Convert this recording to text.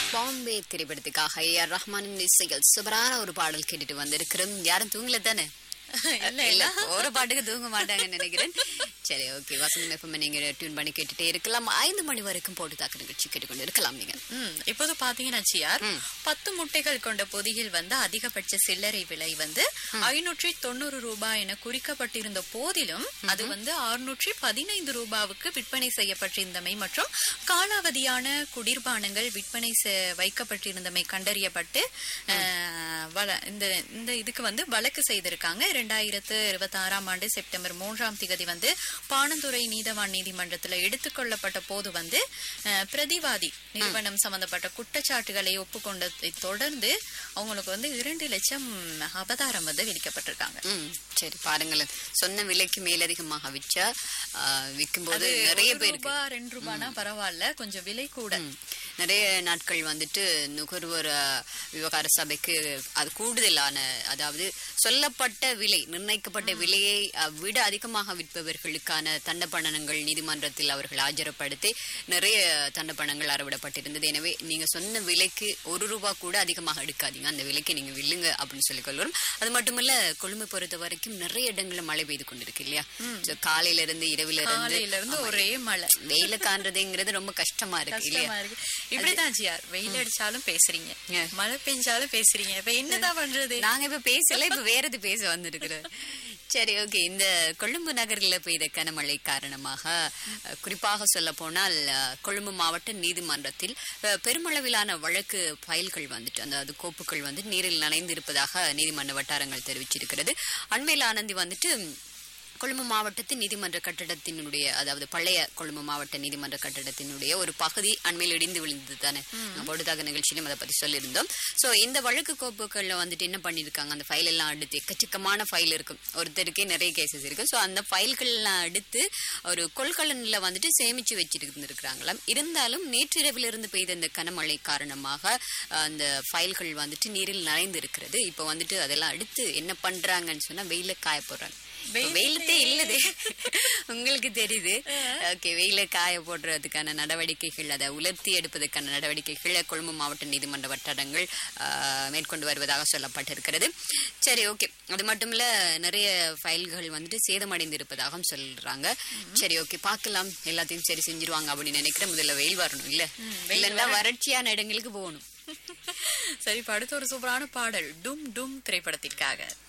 பாம்பே திரைப்படத்துக்காக A R ரஹ்மானின் இசையில் சூப்பரான ஒரு பாடல் கேட்டுட்டு வந்திருக்கிறோம் யாரும் தூங்கல தானே இல்ல, இல்ல ஒரு பாட்டுக்கு தூங்க மாட்டாங்கன்னு நினைக்கிறேன் சரி ஓகே வசந்தம் எப்பவுமே நீங்க டியூன் பண்ணி கேட்டுட்டே இருக்கலாம் ஐந்து மணி வரைக்கும் போட்டு தாக்கு நிகழ்ச்சி கேட்டுக்கொண்டு இருக்கலாம் நீங்க ம், இப்போது பாத்தீங்கன்னா சியார் பத்து முட்டைகள் கொண்ட பொதியில் வந்து அதிகபட்ச சில்லறை விலை வந்து ஐநூற்றி தொண்ணூறு ரூபாய் என குறிக்கப்பட்டிருந்த போதிலும் அது வந்து அறுநூற்றி பதினைந்து ரூபாவுக்கு விற்பனை செய்யப்பட்டிருந்தமை மற்றும் காலாவதியான குடிர்பானங்கள் விற்பனை செ- வைக்கப்பட்டிருந்தமை கண்டறியப்பட்டு அஹ், வழ- இந்த இந்த இதுக்கு வந்து வழக்கு செய்திருக்காங்க இரண்டாயிரத்து இருபத்தி ஆறாம் ஆண்டு செப்டம்பர் மூன்றாம் திகதி வந்து பாணந்துறை நீதவான் நீதிமன்றத்துல எடுத்துக்கொள்ளப்பட்ட போது வந்து அஹ், பிரதிவாதி நிறுவனம் சம்பந்தப்பட்ட குற்றச்சாட்டுகளை ஒப்புக்கொண்டதை தொடர்ந்து அவங்களுக்கு வந்து இரண்டு லட்சம் அபதாரம் வந்து விதிக்கப்பட்டிருக்காங்க ம் சரி பாருங்களேன் சொன்ன விலைக்கு மேலதிகமாக விற்றா விற்கும் போது நிறைய ஒரு பேருக்கு ரூபா ரெண்டு ரூபானா பரவாயில்ல கொஞ்சம் விலை கூட ம். நிறைய நாட்கள் வந்துட்டு நுகர்வோர் அஹ், விவகார சபைக்கு அது கூடுதலான அதாவது சொல்லப்பட்ட விலை நிர்ணயிக்கப்பட்ட விலையை அஹ், விட அதிகமாக விற்பவர்களுக்கான தண்டப்பணங்கள் நீதிமன்றத்தில் அவர்கள் ஆஜரப்படுத்தி நிறைய தண்டப்பணங்கள் அறவிடப்பட்டிருந்தது எனவே நீங்க சொன்ன விலைக்கு ஒரு ரூபா கூட அதிகமாக எடுக்காதீங்க அந்த விலைக்கு நீங்க வில்லுங்க அப்படின்னு சொல்லிக் கொள்கிறோம் அது மட்டுமல்ல கொழும்பை பொறுத்த வரைக்கும் நிறைய இடங்கள்ல மழை பெய்து கொண்டிருக்கு இல்லையா So, காலையில இருந்து இரவுல இருந்து காலையில இருந்து ஒரே மழை வெயில காண்றதுங்கிறது ரொம்ப கஷ்டமா இருக்கு இல்லையா கஷ்டமா இருக்கு இப்படிதான் ஜியார் வெயில் அடிச்சாலும் பேசுறீங்க ஏ. மழை பெஞ்சாலும் பேசுறீங்க இப்ப என்னதான் பண்றது நாங்க இப்ப பேசல இப்ப வேற எது பேச வந்திருக்கிறோம் சரி ஓகே இந்த கொழும்பு நகரில் பெய்த கனமழை காரணமாக அஹ், குறிப்பாக சொல்ல போனால் அஹ், கொழும்பு மாவட்ட நீதிமன்றத்தில் அஹ், பெருமளவிலான வழக்கு ஃபைல்கள் வந்துட்டு அதாவது கோப்புகள் வந்து நீரில் நனைந்திருப்பதாக நீதிமன்ற வட்டாரங்கள் தெரிவிச்சிருக்கிறது அண்மையில் ஆனந்தி வந்துட்டு கொழும்பு மாவட்டத்தின் நீதிமன்ற கட்டடத்தினுடைய அதாவது பழைய கொழும்பு மாவட்ட நீதிமன்ற கட்டடத்தினுடைய ஒரு பகுதி அண்மையில் இடிந்து விழுந்தது தானே பொழுதாக நிகழ்ச்சியிலும் அதை பத்தி சொல்லியிருந்தோம் சோ இந்த வழக்கு கோப்புகள்ல வந்துட்டு என்ன பண்ணிருக்காங்க அந்த ஃபைல் எல்லாம் அடுத்து எக்கச்சக்கமான ஃபைல் இருக்கும் ஒருத்தருக்கே நிறைய கேசஸ் இருக்கு சோ அந்த ஃபைல்கள் எல்லாம் அடுத்து ஒரு கொள்கலன்ல வந்துட்டு சேமிச்சு வச்சிருந்திருக்கிறாங்களாம் இருந்தாலும் நேற்றிரவிலிருந்து பெய்த இந்த கனமழை காரணமாக அஹ், அந்த ஃபைல்கள் வந்துட்டு நீரில் நனைந்து இருக்கிறது இப்போ வந்துட்டு அதெல்லாம் அடுத்து என்ன பண்றாங்கன்னு சொன்னா வெயில காய போடுறாங்க இப்ப வெயிலத்தே இல்லது உங்களுக்கு தெரியுது ஓகே வெயில காய போடுறதுக்கான நடவடிக்கைகள் அதை உலர்த்தி எடுப்பதற்கான நடவடிக்கைகள் கொழும்பு மாவட்ட நீதிமன்ற வட்டாரங்கள் ஆஹ், மேற்கொண்டு வருவதாக சொல்லப்பட்டிருக்கிறது சரி ஓகே அது மட்டும் இல்ல நிறைய ஃபைல்கள் வந்துட்டு சேதமடைந்து இருப்பதாகவும் சொல்றாங்க சரி ஓகே பார்க்கலாம் எல்லாத்தையும் சரி செஞ்சிருவாங்க அப்படின்னு நினைக்கிறேன் முதல்ல வெயில் வரணும் இல்ல இல்லன்னா வறட்சியான இடங்களுக்கு போகணும் சரி இப்ப அடுத்த ஒரு சூப்பரான பாடல் டும் டும் திரைப்படத்திற்காக